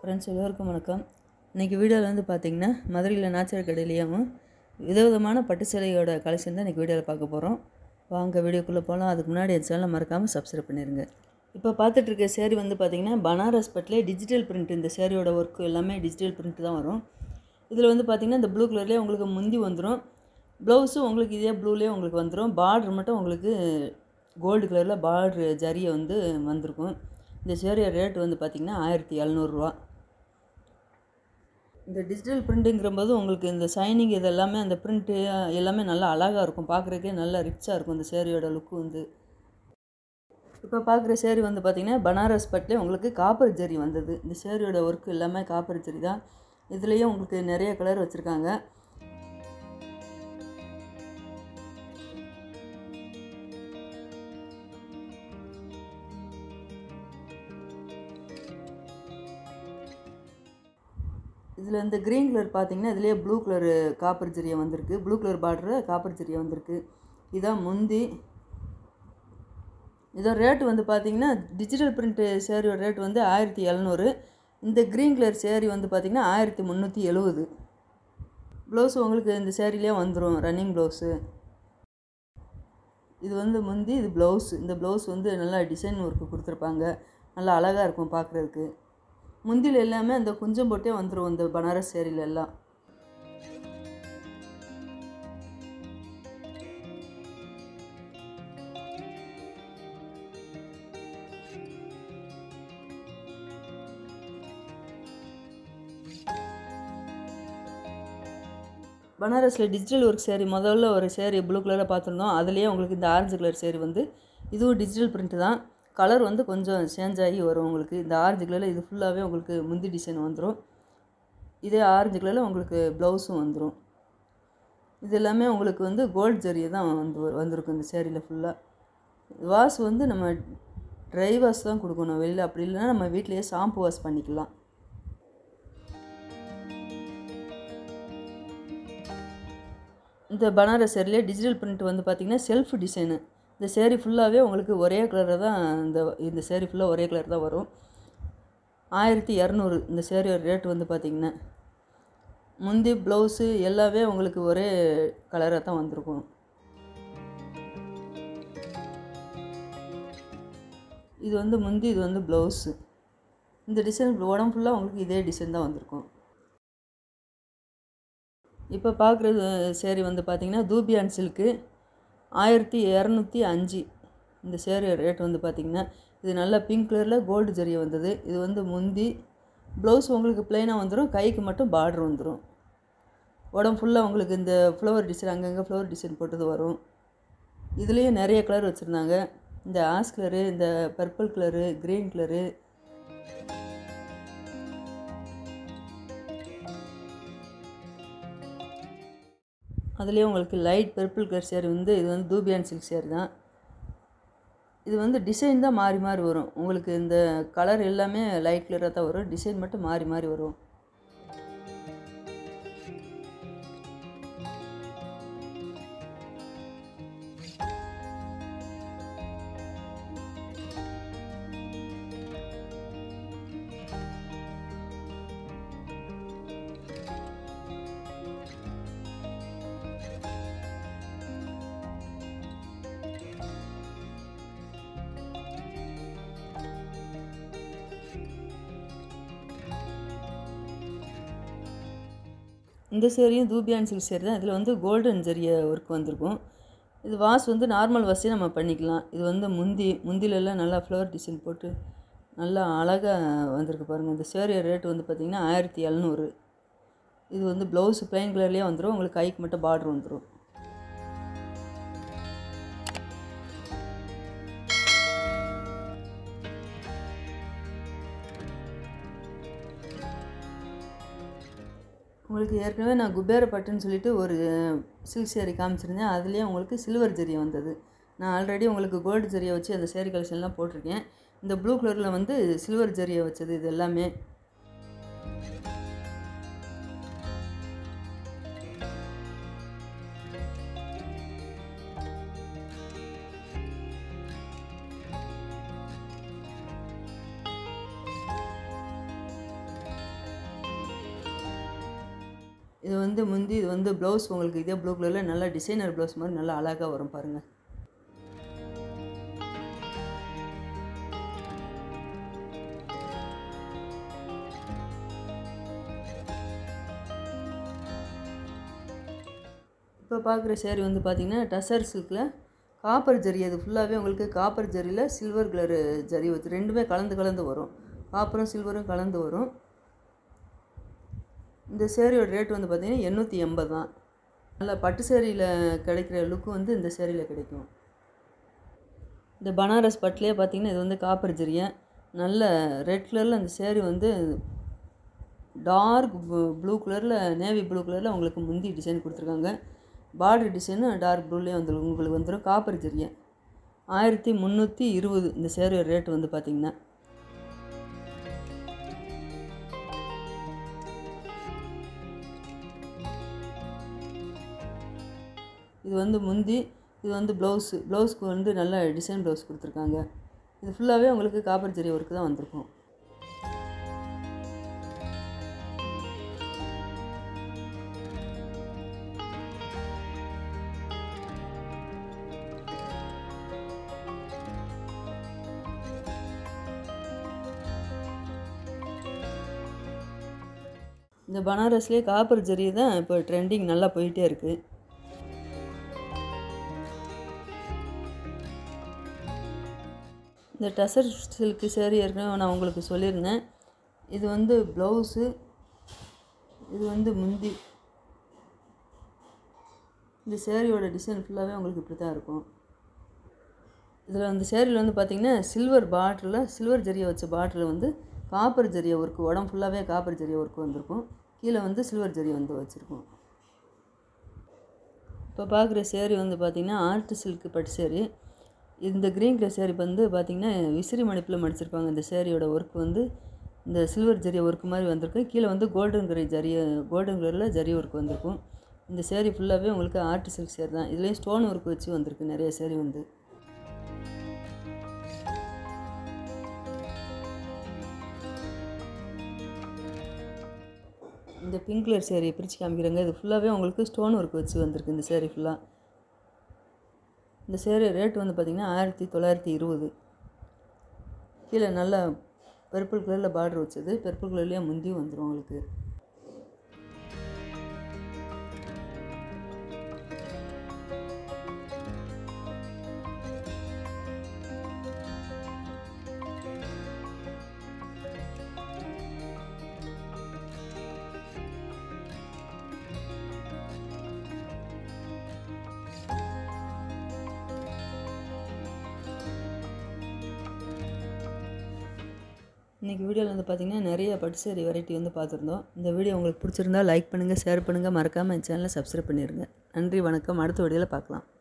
friends எல்லோருக்கும் வணக்கம் இன்றைக்கி வீடியோவில் வந்து பார்த்திங்கன்னா மதுரையில் நாச்சர் கடையிலையும் விதவிதமான பட்டு சேலையோட கலெக்ஷன் தான் இன்றைக்கி வீடியோவில் பார்க்க போகிறோம் வாங்க வீடியோக்குள்ளே போகலாம் அதுக்கு முன்னாடி என் சேனலை மறக்காமல் சப்ஸ்கிரைப் பண்ணிடுங்க இப்போ பார்த்துட்டு இருக்க சேரீ வந்து பார்த்திங்கன்னா பனாரஸ் பட்டிலே டிஜிட்டல் பிரிண்ட் இந்த சேரீயோட ஒர்க்கு எல்லாமே டிஜிட்டல் பிரிண்ட் தான் வரும் இதில் வந்து பார்த்திங்கன்னா இந்த ப்ளூ கலர்லேயே உங்களுக்கு முந்தி வந்துடும் ப்ளவுஸும் உங்களுக்கு இதே ப்ளூலேயே உங்களுக்கு வந்துடும் பார்டர் மட்டும் உங்களுக்கு கோல்டு கலரில் பார்ட்ரு ஜரியை வந்து வந்திருக்கும் இந்த சேரீயோட ரேட் வந்து பார்த்திங்கன்னா ஆயிரத்தி எழுநூறுவா இந்த டிஜிட்டல் பிரிண்ட்டுங்கிறபோது உங்களுக்கு இந்த சைனிங் இது எல்லாமே அந்த பிரிண்ட்டு எல்லாமே நல்லா அழகாக இருக்கும் பார்க்குறதுக்கே நல்லா ரிச்சாக இருக்கும் இந்த சேரீயோட லுக்கு வந்து இப்போ பார்க்குற சேரீ வந்து பார்த்திங்கன்னா பனாரஸ் பட்டிலே உங்களுக்கு காப்பர் ஜரி வந்தது இந்த சேரீயோட ஒர்க் எல்லாமே காப்பர் ஜரி தான் இதுலேயும் உங்களுக்கு நிறைய கலர் வச்சுருக்காங்க இதில் இந்த க்ரீன் கலர் பார்த்தீங்கன்னா இதுலேயே ப்ளூ கலர் காப்பர் ஜரியை வந்திருக்கு ப்ளூ கலர் பார்டரு காப்பர் ஜரியை வந்திருக்கு இதான் முந்தி இதோட ரேட்டு வந்து பார்த்தீங்கன்னா டிஜிட்டல் பிரிண்ட்டு சேரீயோட ரேட் வந்து ஆயிரத்தி எழுநூறு இந்த க்ரீன் கலர் சேரீ வந்து பார்த்திங்கன்னா ஆயிரத்தி முந்நூற்றி எழுபது ப்ளவுஸ் உங்களுக்கு இந்த சேரீலேயே வந்துடும் ரன்னிங் ப்ளவுஸு இது வந்து முந்தி இது ப்ளவுஸ் இந்த ப்ளவுஸ் வந்து நல்லா டிசைன் ஒர்க்கு கொடுத்துருப்பாங்க நல்லா அழகாக இருக்கும் பார்க்குறதுக்கு முந்தியில் எல்லாமே அந்த குஞ்சம் போட்டே வந்துடும் இந்த பனாரஸ் சேரீல எல்லாம் பனாரஸில் டிஜிட்டல் ஒர்க் சேரீ முதல்ல ஒரு சேரீ ப்ளூ கலரில் பார்த்துருந்தோம் அதுலேயே உங்களுக்கு இந்த ஆரஞ்சு கலர் சேரீ வந்து இதுவும் டிஜிட்டல் பிரிண்ட்டு தான் கலர் வந்து கொஞ்சம் சேஞ்ச் ஆகி வரும் உங்களுக்கு இந்த ஆரஞ்சு கலரில் இது ஃபுல்லாகவே உங்களுக்கு முந்தி டிசைன் வந்துடும் இதே ஆரஞ்சு கலரில் உங்களுக்கு ப்ளவுஸும் வந்துடும் இது எல்லாமே உங்களுக்கு வந்து கோல்டு ஜரியை தான் வந்து வந்திருக்கும் இந்த சேரீயில் ஃபுல்லாக வாஷ் வந்து நம்ம ட்ரை வாஷ் தான் கொடுக்கணும் வெளியில் அப்படி இல்லைன்னா நம்ம வீட்டிலேயே ஷாம்பு வாஷ் பண்ணிக்கலாம் இந்த பனாரஸ் சேரீலே டிஜிட்டல் பிரிண்ட் வந்து பார்த்திங்கன்னா செல்ஃப் டிசைனு இந்த சேரீ ஃபுல்லாகவே உங்களுக்கு ஒரே கலரில் தான் இந்த இந்த சேரீ ஃபுல்லாக ஒரே கலர் தான் வரும் ஆயிரத்தி இரநூறு இந்த சேரீயோட ரேட் வந்து பார்த்திங்கன்னா முந்தி ப்ளவுஸு எல்லாமே உங்களுக்கு ஒரே கலராக தான் வந்திருக்கும் இது வந்து முந்தி இது வந்து ப்ளவுஸு இந்த டிசைன் உடம்பு ஃபுல்லாக உங்களுக்கு இதே டிசைன் தான் வந்திருக்கும் இப்போ பார்க்குறது சேரீ வந்து பார்த்திங்கன்னா தூபியான் சில்க்கு ஆயிரத்தி இரநூத்தி அஞ்சு இந்த சேரீ ரேட் வந்து பார்த்திங்கன்னா இது நல்லா பிங்க் கலரில் கோல்டு ஜரியை வந்தது இது வந்து முந்தி ப்ளவுஸ் உங்களுக்கு ப்ளைனாக வந்துடும் கைக்கு மட்டும் பார்டர் வந்துடும் உடம்பு ஃபுல்லாக உங்களுக்கு இந்த ஃப்ளவர் டிசைன் அங்கங்கே ஃப்ளவர் டிசைன் போட்டது வரும் இதுலேயும் நிறைய கலர் வச்சுருந்தாங்க இந்த ஆஸ் கலரு இந்த பர்பிள் கலரு க்ரீன் கலரு அதுலேயே உங்களுக்கு லைட் பர்பிள் கலர் சேரீ வந்து இது வந்து தூபியான் சில்க் சேரீ தான் இது வந்து டிசைன் தான் மாறி மாறி வரும் உங்களுக்கு இந்த கலர் எல்லாமே லைட் கலராக தான் வரும் டிசைன் மட்டும் மாறி மாறி வரும் இந்த சேரீயும் தூபியான் சில்க் சேரீ தான் இதில் வந்து கோல்டன் ஜரிய ஒர்க் வந்திருக்கும் இது வாஷ் வந்து நார்மல் வாஷே நம்ம பண்ணிக்கலாம் இது வந்து முந்தி முந்திலெல்லாம் நல்லா ஃப்ளவர் டிசைன் போட்டு நல்லா அழகாக வந்திருக்கு பாருங்கள் இந்த சேரீ ரேட் வந்து பார்த்திங்கன்னா ஆயிரத்தி எழுநூறு இது வந்து ப்ளவுஸ் ப்ளைன் கலர்லேயே வந்துடும் உங்களுக்கு கைக்கு மட்டும் பார்டர் வந்துடும் உங்களுக்கு ஏற்கனவே நான் குபேர பட்டுன்னு சொல்லிட்டு ஒரு சில்க் சேரீ காமிச்சிருந்தேன் அதுலேயே உங்களுக்கு சில்வர் ஜரியை வந்தது நான் ஆல்ரெடி உங்களுக்கு கோல்டு ஜரியை வச்சு அந்த சேரீ கலெக்ஷன்லாம் போட்டிருக்கேன் இந்த ப்ளூ கலரில் வந்து சில்வர் ஜரியை வச்சது இது எல்லாமே இது வந்து முந்தி இது வந்து ப்ளவுஸ் உங்களுக்கு இதே ப்ளூ கலரில் நல்லா டிசைனர் ப்ளவுஸ் மாதிரி நல்லா அழகாக வரும் பாருங்கள் இப்போ பார்க்குற சேரீ வந்து பார்த்திங்கன்னா டசர் சில்கில் காப்பர் ஜரி அது ஃபுல்லாகவே உங்களுக்கு காப்பர் ஜரியில் சில்வர் கலரு ஜரி வச்சு ரெண்டுமே கலந்து கலந்து வரும் காப்பரும் சில்வரும் கலந்து வரும் இந்த சேரீயோட ரேட் வந்து பார்த்திங்கன்னா எண்ணூற்றி எண்பது தான் நல்ல பட்டு சேரீயில் கிடைக்கிற லுக்கு வந்து இந்த சேரீயில் கிடைக்கும் இந்த பனாரஸ் பட்டிலே பார்த்திங்கன்னா இது வந்து காப்பர் ஜரியை நல்ல ரெட் கலரில் அந்த சேரீ வந்து டார்க் ப்ளூ கலரில் நேவி ப்ளூ கலரில் உங்களுக்கு முந்தி டிசைன் கொடுத்துருக்காங்க பார்டர் டிசைனும் டார்க் ப்ளூலேயே வந்துடும் உங்களுக்கு வந்துடும் காப்பர் ஜரியை ஆயிரத்தி முந்நூற்றி இருபது இந்த சேரீ ரேட் வந்து பார்த்திங்கன்னா இது வந்து முந்தி இது வந்து ப்ளவுஸு ப்ளவுஸ்க்கு வந்து நல்ல டிசைன் ப்ளவுஸ் கொடுத்துருக்காங்க இது ஃபுல்லாகவே உங்களுக்கு காப்பர் ஜரி ஒர்க்கு தான் வந்திருக்கும் இந்த பனாரஸ்லேயே காப்பர் ஜரி தான் இப்போ ட்ரெண்டிங் நல்லா போயிட்டே இருக்குது இந்த டசர் சில்க்கு சேரீ ஏற்கனவே நான் உங்களுக்கு சொல்லியிருந்தேன் இது வந்து ப்ளவுஸு இது வந்து முந்தி இந்த சேரீயோட டிசைன் ஃபுல்லாகவே உங்களுக்கு இப்படி தான் இருக்கும் இதில் அந்த சேரீயில் வந்து பார்த்திங்கன்னா சில்வர் பாட்டிலில் சில்வர் ஜரியை வச்ச பாட்டில் வந்து காப்பர் ஜரியை ஒர்க்கு உடம்பு ஃபுல்லாகவே காப்பர் ஜரியை ஒர்க்கு வந்திருக்கும் கீழே வந்து சில்வர் ஜரி வந்து வச்சுருக்கோம் இப்போ பார்க்குற சேரீ வந்து பார்த்திங்கன்னா ஆர்ட் சில்க்கு பட்டு சேரீ இந்த க்ரீன் கலர் சேரீ வந்து பார்த்திங்கன்னா விசிறி மடிப்பில் மடிச்சிருப்பாங்க இந்த சேரீயோட ஒர்க் வந்து இந்த சில்வர் ஜரி ஒர்க் மாதிரி வந்திருக்கு கீழே வந்து கோல்டன் கலர் ஜரிய கோல்டன் கலரில் ஜரி ஒர்க் வந்திருக்கும் இந்த சேரீ ஃபுல்லாகவே உங்களுக்கு ஆர்ட் சில்க் சேரீ தான் இதுலேயும் ஸ்டோன் ஒர்க் வச்சு வந்திருக்கு நிறைய சேரீ வந்து இந்த பிங்க் கலர் சேரீயை பிரித்து காமிக்கிறேங்க இது ஃபுல்லாகவே உங்களுக்கு ஸ்டோன் ஒர்க் வச்சு வந்திருக்கு இந்த சேரீ ஃபுல்லாக இந்த சேரீ ரேட் வந்து பார்த்திங்கன்னா ஆயிரத்தி தொள்ளாயிரத்தி இருபது கீழே நல்லா பர்பிள் கலரில் பார்டர் வச்சது பர்பிள் கலர்லேயே முந்தியும் வந்துடும் உங்களுக்கு இன்றைக்கி வீடியோவில் வந்து பார்த்திங்கன்னா நிறைய பட்டு சேரீ வெரைட்டி வந்து பார்த்துருந்தோம் இந்த வீடியோ உங்களுக்கு பிடிச்சிருந்தா லைக் பண்ணுங்கள் ஷேர் பண்ணுங்கள் மறக்காமல் என் சேனலை சப்ஸ்கிரைப் பண்ணிடுங்க நன்றி வணக்கம் அடுத்த வீடியோவில் பார்க்கலாம்